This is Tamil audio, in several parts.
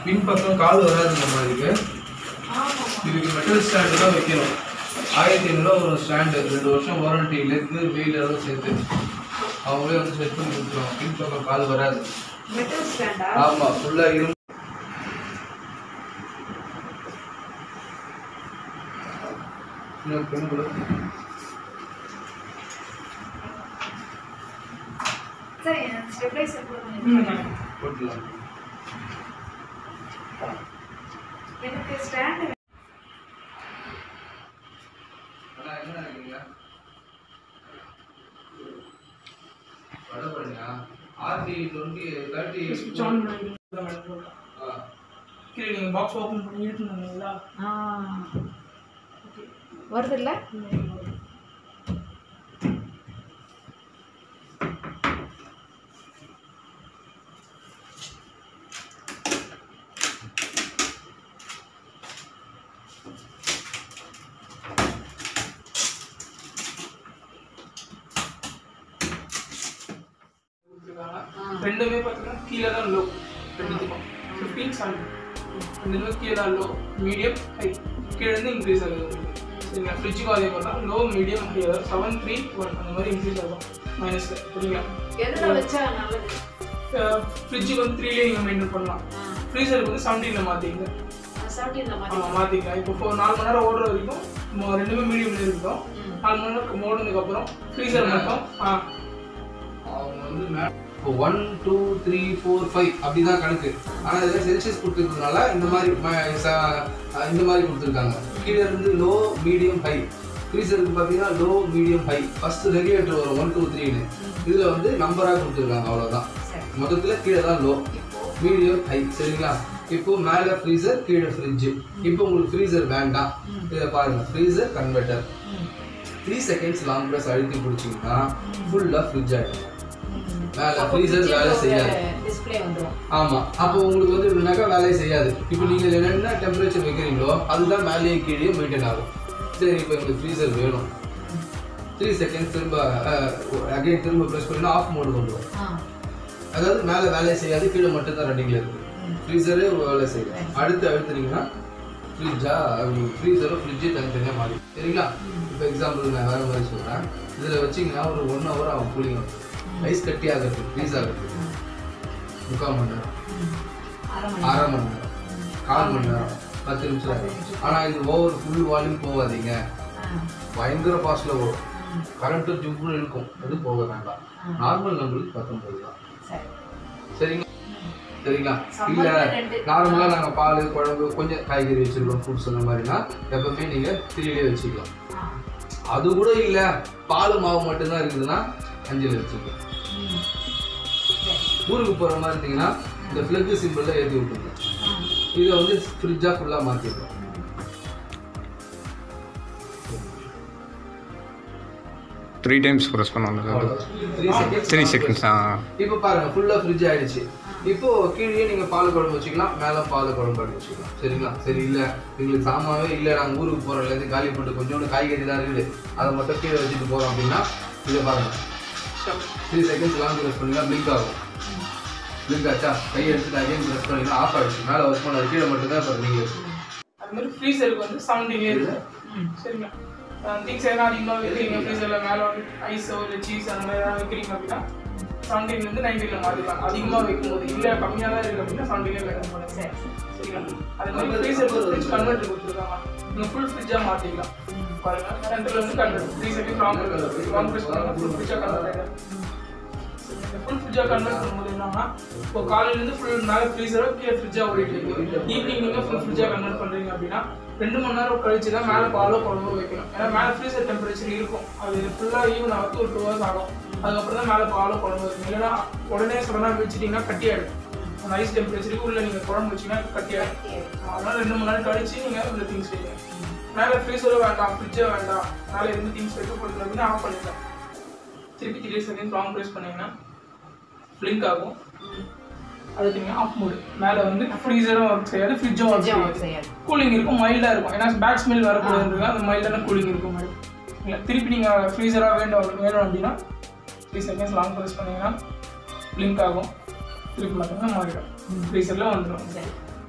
பின்பக்கம் கால் வராது நம்ம இதுக்கு இதுக்கு மெட்டல் ஸ்டாண்டு தான் வைக்கணும் ஆயிரத்தி ஐநூறுரூவா ஒரு ஸ்டாண்டு ரெண்டு வருஷம் வாரண்டி லெக்கு வெயில் எல்லாம் சேர்த்து அவங்களே வந்து செட் பண்ணி கொடுத்துருவாங்க பின்பக்கம் கால் வராது மெட்டல் ஸ்டாண்டா ஆமாம் ஃபுல்லாக இரும் இன்னொரு பெண் கூட சரி ஸ்டெபிளைசர் போடுங்க போட்டுலாம் எனக்கு ஸ்டாண்ட் அண்ணா என்ன இருக்கீங்க வடபழனியா ஆர்டி டுவெண்ட்டி தேர்ட்டி ஸ்விட்ச் ஆன் பண்ணி ஆ கீழே நீங்கள் பாக்ஸ் ஓப்பன் பண்ணி இழுத்துனீங்களா வருது இல்ல கொடுத்துருக்காங்க ரெண்டுமே பார்த்தீங்கன்னா கீழே தான் லோ ரெண்டுத்துக்கும் ஃபிஃப்டீன் செவன் ரெண்டுமே கீழே தான் லோ மீடியம் ஹை கீழே இருந்து இன்க்ரீஸ் ஆகுது உங்களுக்கு. சரிங்களா ஃப்ரிட்ஜுக்கும் அதே மாதிரி தான் லோ மீடியம் ஹை அதாவது செவன் த்ரீ ஒன் அந்த மாதிரி இன்க்ரீஸ் ஆகும் மைனஸில் சரிங்களா எதுல வச்சா நல்லது ஃப்ரிட்ஜுக்கு வந்து த்ரீலேயே நீங்கள் மெயின்டைன் பண்ணலாம் ஃப்ரீசருக்கு வந்து செவன்டீனில் மாற்றிங்க செவன்டீன்ல மாதிரி ஆமாம் மாற்றிக்கலாம் இப்போ ஃபோர் நாலு மணி நேரம் ஓடுற வரைக்கும் மொ- ரெண்டுமே மீடியமில் இருக்கட்டும் நாலு மணி நேரம் ஓடுனதுக்கப்புறம் ஃப்ரீசர் மட்டும் ஆ அவங்க வந்து மே- இப்போ one two three four five அப்படிதான் கணக்கு ஆனால் இதில் செல்சியஸ் கொடுத்துருக்கனால இந்த மாதிரி ம- ச- இந்த மாதிரி கொடுத்துருக்காங்க கீழே இருந்து லோ மீடியம் ஹை ஃப்ரீசருக்கு பார்த்தீங்கன்னா low medium high first regulator வரும் ஒன் டூ த்ரீன்னு இதில் வந்து நம்பராக கொடுத்துருக்காங்க அவ்வளோதான் மொத்தத்தில் கீழே தான் லோ மீடியம் ஹை சரிங்களா இப்போ மேலே ஃப்ரீசர் கீழே ஃப்ரிட்ஜு இப்போ உங்களுக்கு ஃப்ரீசர் வேண்டாம் இதை பாருங்க freezer converter three seconds long press அழுத்தி பிடிச்சிங்கன்னா ஃபுல்லாக ஃப்ரிட்ஜ் ஆகிடும் மேலே ஃப்ரீசர் வேலை செய்யாது டிஸ்ப்ளே வந்துரும் ஆமா அப்போ உங்களுக்கு வந்து எப்படின்னாக்கா வேலையை செய்யாது இப்போ நீங்க என்ன டெம்பரேச்சர் வைக்கிறீங்களோ அதுதான் மேலேயே கீழே மெயின்டைன் ஆகும் சரி இப்போ எங்களுக்கு ஃப்ரீசர் வேணும் த்ரீ செகண்ட் திரும்ப அகைன் திரும்ப ப்ரெஸ் பண்ணி ஆஃப் மோடு கொண்டு வரும் அதாவது மேலே வேலையை செய்யாது கீழே மட்டும்தான் ரன்னிங்ல இருக்கு ஃப்ரீசரே வேலை செய்யும் அடுத்து அழுத்துனீங்கன்னா ஃப்ரிட்ஜா ஃப்ரீசரும் ஃப்ரிட்ஜு தனித்தனியாக மாறி சரிங்களா இப்போ எக்ஸாம்பிள் நான் வேற மாதிரி சொல்கிறேன் இதில் வச்சிங்கன்னா ஒரு ஒன் ஹவர் ஆகும் கூலிங் ஐஸ் கட்டி ஆகிறது ஃப்ரீஸ் ஆகிறது முக்கால் மணி நேரம் அரை மணி அரை மணி நேரம் கால் மணி நேரம் பத்து நிமிஷம் ஆகும் ஆனால் இது ஓவர் ஃபுல் வால்யூம் போகாதீங்க பயங்கர ஃபாஸ்ட்டில் வரும் கரண்ட்டு ஜுப்புன்னு இருக்கும் அது போக வேண்டாம் நார்மல் நம்மளுக்கு பத்தொம்பது தான் சரி சரிங்களா சரிங்களா சம்மர்ல இல்லை ரெண்டு. நார்மலாக நாங்கள் பால் குழம்பு கொஞ்சம் காய்கறி வச்சுருக்கோம் ஃப்ரூட்ஸ் அந்த மாதிரினா எப்பவுமே நீங்கள் த்ரீலே வச்சுக்கலாம் ஆ. அது கூட இல்லை பால் மாவு மட்டும்தான் இருக்குதுன்னா அஞ்சில் வச்சுக்கலாம் ம். சரி. ஊருக்கு போகிற மாதிரி இருந்தீங்கன்னா இந்த ஃப்ளக்கு சிம்பிளில் ஏற்றி விட்டுருங்க ஆ. இதை வந்து ஃப்ரிட்ஜாக ஃபுல்லாக மாற்றிடுறோம் த்ரீ டைம்ஸ் ப்ரெஸ் பண்ணணும் த்ரீ செகண்ட்ஸ் த்ரீ செகண்ட்ஸ் ஆ இப்போ பாருங்க ஃபுல்லாக ஃப்ரிட்ஜ் ஆயிடுச்சு இப்போ கீழே நீங்கள் பால் குழம்பு வச்சுக்கலாம் மேலே பால் குழம்பு பண்ணி வச்சுக்கலாம் சரிங்களா சரி இல்லை எங்களுக்கு சாமாவே இல்லை நாங்கள் ஊருக்கு போகிறோம்லேருந்து காலி போட்டு கொஞ்சோண்டு காய்கறி தான் இருக்குது அதை மட்டும் கீழே வச்சுட்டு போகிறோம் அப்படின்னா இதை பாருங்க த்ரீ செகண்ட்ஸ் லாங் ப்ரெஸ் பண்ணிங்கன்னா பிளிங்க் ஆகும் பிளிங்க் ஆச்சா கையை எடுத்துட்டு அகைன் ப்ரெஸ் பண்ணிங்கன்னா ஆஃப் ஆகிடுச்சு மேலே ஒர்க் பண்ணாது கீழே மட்டும்தான் இப்போ நீங்கள் அது மாதிரி ஃப்ரீசருக்கு வந்து செவன்டீன்லேயே இருக்கு சரிங்களா திங்ஸ் எதனா அதிகமாக வைக்கிறீங்க ஃப்ரீசரில் மேலே வந்து ஐஸோ இல்லை சீஸ் அந்த மாதிரி எதாவது வைக்கிறீங்க அப்படின்னா செவன்டீன்லேருந்து நைன்டீனில் மாற்றிக்கலாம் அதிகமாக வைக்கும்போது இல்லை கம்மியாக தான் இருக்குது அப்படின்னா செவன்டீன்லேயே மெயின்டைன் பண்ணுங்க சரி சரிங்களா அது மாதிரி ஃப்ரீசருக்கு ஃப்ரிட்ஜ் கன்வெர்ட் கொடுத்துருக்காங்க நீங்கள் ஃபுல் ஃப்ரிட்ஜாக மாற்றிக்கலாம் பாருங்க சென்டரில் வந்து convert three second long long press பண்ணால் ஃபுல் ஃப்ரிட்ஜாக கன்வெர்ட் ஆகிடும் ஃபுல் ஃப்ரிட்ஜாக கன்வெர்ட் பண்ணும்போது என்னன்னா இப்போ காலையிலேருந்து ஃபுல் மேலே ஃப்ரீசரோ கீழே ஃப்ரிட்ஜாக ஓடிட்டு இருக்கு ஈவினிங் நீங்கள் ஃபுல் ஃப்ரிட்ஜாக கன்வெர்ட் பண்ணுறீங்க அப்படின்னா ரெண்டு மணி நேரம் கழிச்சு தான் மேலே பாலோ குழம்போ வைக்கணும் ஏன்னா மேலே ஃப்ரீசர் டெம்பரேச்சர் இருக்கும் அது ஃபுல்லாக ஈவன் ஆகுது ஒரு டூ ஹவர்ஸ் ஆகும் அதுக்கப்புறம் தான் மேலே பாலோ குழம்பு வைக்கணும் இல்லைன்னா உடனே சடனாக வச்சுட்டிங்கன்னா கட்டி ஆகிடும் அந்த ஐஸ் டெம்பரேச்சருக்கு உள்ள நீங்கள் குழம்பு வச்சிங்கன்னா கட்டி ஆகிடும் அதனால ரெண்டு மணி நேரம் கழிச்சு நீங்கள் உள்ள திங்ஸ் வைங்க மேலே ஃப்ரீசரும் வேண்டாம் ஃப்ரிட்ஜே வேண்டாம் மேலே எந்த திங்ஸ் வைக்க போகிறது அப்படின்னா ஆஃப் பண்ணிக்கலாம் திருப்பி த்ரீ செகண்ட் லாங் ப்ரெஸ் பண்ணீங்கன்னா blink ஆகும் அதுக்கு நீங்கள் ஆஃப் மோடு மேலே வந்து ஃப்ரீசரும் ஒர்க் செய்யாது ஃப்ரிட்ஜும் ஒர்க் ஃப்ரிட்ஜும் work செய்யாது செய்யாது. கூலிங் இருக்கும் மைல்டாக இருக்கும் ஏன்னா பேக் ஸ்மெல் வரக்கூடாதுன்றது அந்த மைல்டான கூலிங் இருக்கும் மாதிரி இல்லை திருப்பி நீங்கள் ஃப்ரீசராக வேண்டும் வேணும் அப்படின்னா த்ரீ செகண்ட்ஸ் லாங் ப்ரெஸ் பண்ணீங்கன்னா blink ஆகும் திருப்பி பார்த்தீங்கன்னா மாறிடும் ஃப்ரீசரில் வந்துடும் சரி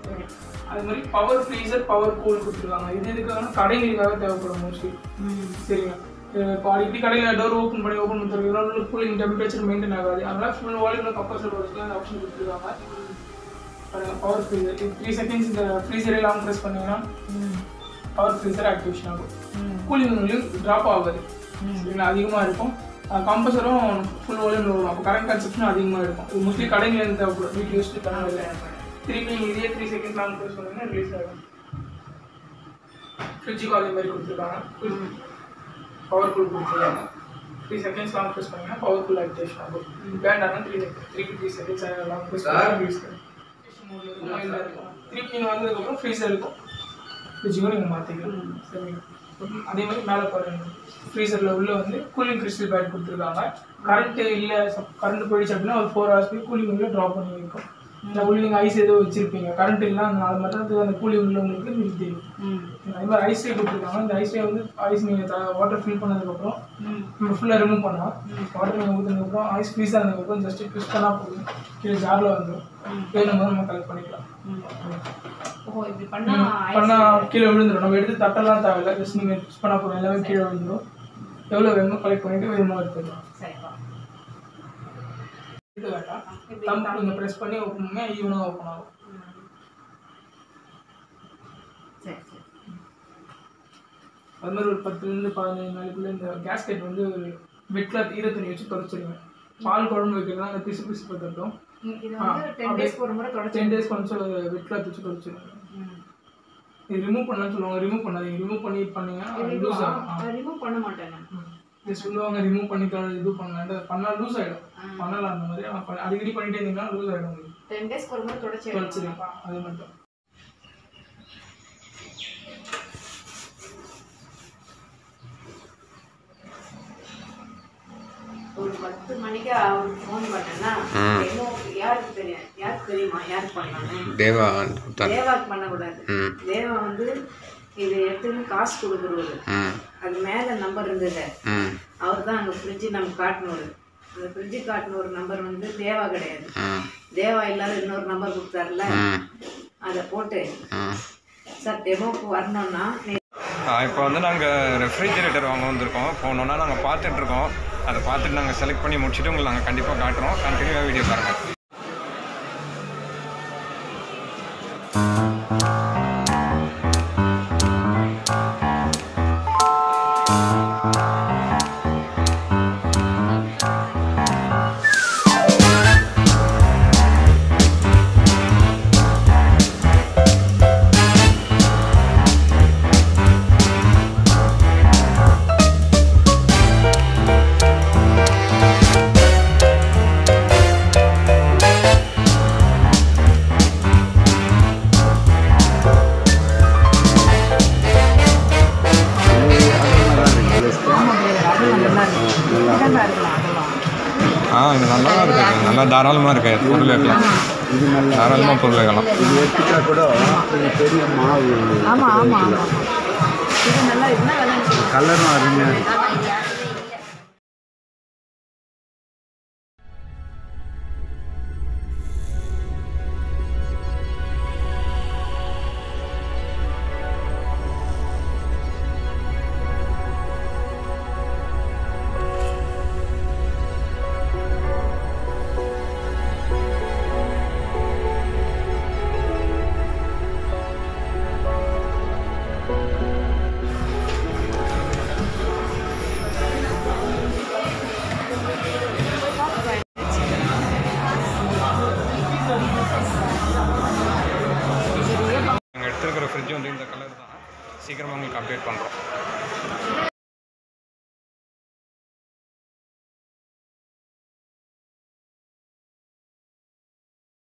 அது மாதிரி பவர் ஃப்ரீசர் பவர் கூல் கொடுத்துருக்காங்க இது எதுக்காக கடைகளுக்காக தேவைப்படும் மோஸ்ட்லி ம் சரிங்க அஹ் இப்போ அடிக்கடி கடையில் டோர் ஓப்பன் பண்ணி ஓப்பன் பண்ணுறதுனால கூலிங் டெம்பரேச்சர் மெயின்டைன் ஆகாது அதனால ஃபுல் வால்யூமில் கம்பல்சரி வச்சுக்கலாம் அந்த ஆப்ஷன் கொடுத்துருக்காங்க பவர் ஃப்ரீசர் த்ரீ செகண்ட்ஸ் இந்த ஃப்ரீசரே லாங் ப்ரெஸ் பண்ணீங்கன்னா ம் பவர் ஃப்ரீசர் ஆக்டிவேஷன் ஆகும் ம் கூலிங் வால்யூம் ட்ராப் ஆகாது சரிங்களா அதிகமாக இருக்கும் கம்பல்சரும் ஃபுல் வால்யூமில் வரும் அப்போ கரண்ட் கன்சப்ஷன் அதிகமாக இருக்கும் இது மோஸ்ட்லி கடையிலேருந்து தேவைப்படும் வீட்டில் யூஸ் பண்ண திருப்பி நீங்கள் இதே த்ரீ செகண்ட்ஸ் லாங் ப்ரெஸ் பண்ணீங்கன்னா ரிலீஸ் ஆகும் ஃப்ரிட்ஜுக்கு அதே மாதிரி கொடுத்துருக்காங்க பவர் கூல் கொடுத்துருக்காங்க த்ரீ செகண்ட்ஸ் லாங் ப்ரெஸ் பண்ணீங்கன்னா பவர் கூல் ஆக்டிவேஷன் ஆகும் வேண்டாம்னா three three three seconds long press பண்ணி இருக்கும் திருப்பி நீங்கள் வந்ததுக்கப்புறம் ஃப்ரீசர் இருக்கும் ஃப்ரிட்ஜுக்கும் நீங்கள் மாற்றிக்கலாம் சரிங்க அதே மாதிரி மேலே பாருங்க ஃப்ரீசரில் உள்ள வந்து கூலிங் கிறிஸ்டல் பேட் கொடுத்துருக்காங்க கரண்ட் இல்லை கரண்ட் போயிடுச்சு அப்படின்னா ஒரு ஃபோர் ஹவர்ஸ் போய் கூலிங் உள்ள ட்ராப் பண்ணி வைக்கும் இல்லை உள்ள நீங்கள் ஐஸ் ஏதோ வச்சிருப்பீங்க கரண்ட் இல்லை அந்த நாலு மணி நேரத்துக்கு அந்த கூலிங் உள்ள உங்களுக்கு நிறுத்தி தெரியும் ம் அதே மாதிரி ஐஸ் ட்ரே கொடுத்துருக்காங்க இந்த ஐஸ் ட்ரே வந்து ஐஸ் நீங்கள் வாட்டர் ஃபில் பண்ணதுக்கப்புறம் ம் நம்ம ஃபுல்லாக ரிமூவ் பண்ணலாம் வாட்டர் நீங்கள் ஊற்றுனதுக்கப்புறம் ஐஸ் ஃப்ரீஸ் ஆனதுக்கப்புறம் ஜஸ்ட் ட்விஸ்ட் பண்ணால் போதும் கீழே ஜாரில் வந்துடும் வேணும் போது நம்ம கலெக்ட் பண்ணிக்கலாம் ம் ஓ இப்படி பண்ணா பண்ணா கீழே விழுந்துடும் நம்ம எடுத்து தட்டெல்லாம் தேவையில்ல ஜஸ்ட் நீங்கள் யூஸ் பண்ணா போதும் எல்லாமே கீழே விழுந்துடும் எவ்வளோ வேணுமோ கலெக்ட் பண்ணிட்டு வேணுமோ எடுத்துக்கலாம் சரிப்பா இது வேண்டாம் தம் நீங்கள் ப்ரெஸ் பண்ணி ஓப்பன் பண்ணி ஈவனாக ஓப்பன் ஆகும் சரி சரி அது மாதிரி ஒரு பத்துலேருந்து பதினஞ்சு நாளைக்குள்ள இந்த கேஸ்கெட் வந்து ஒரு வெட் கிளாத் ஈர துணி வச்சு தொடச்சிருங்க பால் குழம்பு வைக்கிறதுலாம் அந்த பிசு பிசு பத்தட்டும் இது வந்து டென் டேஸ்க்கு ஒரு முறை தொடச்சி டென் டேஸ் கொஞ்சம் வெட் கிளாத் வச்சு தொடச்சிருங்க ம் இது ரிமூவ் பண்ணலாம்னு சொல்லுவாங்க ரிமூவ் பண்ணாதீங்க ரிமூவ் பண்ணி பண்ணீங்கன்னா லூஸ் ஆகும் ரிமூவ் பண்ண மாட்டேன் நான் இது சொல்லுவாங்க ரிமூவ் பண்ணி த- இது பண்ணலாம் பண்ணா லூஸ் ஆகிடும் பண்ணலாம் அந்த மாதிரி ஆனா பண்ண- அடிக்கடி பண்ணிட்டே இருந்தீங்கன்னா லூஸ் ஆகிடும் உங்களுக்கு டென் டேஸ்க்கு ஒரு முறை தொடச்சி தொடச்சிருங்க அது மட்டும் ஒரு பத்து மணிக்கு அவருக்கு ஃபோன் பண்ணேன்னா என்ன யாருக்கு தெரியும் யாருக்கு தெரியுமா யாருக்கு பண்ணாங்க தேவா தேவாக்கு பண்ணக்கூடாது ம் தேவா வந்து இது எடுத்துன்னு காசு கொடுக்குறவரு ம் அது மேலே நம்பர் இருந்தது ம் அவர் தான் அங்கே ஃப்ரிட்ஜு நமக்கு காட்டினவர் அந்த ஃப்ரிட்ஜு காட்டின ஒரு நம்பர் வந்து தேவா கிடையாது ம் தேவா இல்லாத இன்னொரு நம்பர் கொடுத்தாருல ம் அதை போட்டு ம் சார் டெமோக்கு வரணும்னா நீ இப்போ வந்து நாங்கள் ரெஃப்ரிஜிரேட்டர் வாங்க வந்திருக்கோம் போனோன்னா நாங்கள் பார்த்துட்ருக்கோம் அதை பார்த்துட்டு நாங்கள் செலக்ட் பண்ணி முடிச்சுட்டு உங்களுக்கு நாங்கள் கண்டிப்பாக காட்டுறோம் கண்டினியூவாக வீடியோ பாருங்கள் ஆ இது நல்லா தான் இருக்குது நல்லா தாராளமாக இருக்குது பொருள் வைக்கலாம் தாராளமாக பொருள் வைக்கலாம் இது எடுத்துட்டா கூட இது பெரிய மாவு ஆமாம் ஆமாம் ஆமாம் இது நல்லா என்ன விலை கலரும் அருமையாக இருக்கு நாங்கள் எடுத்துருக்கிற ஃப்ரிட்ஜ் வந்து இந்த கலர் தான் சீக்கிரமாக உங்களுக்கு அப்டேட் பண்ணுறோம்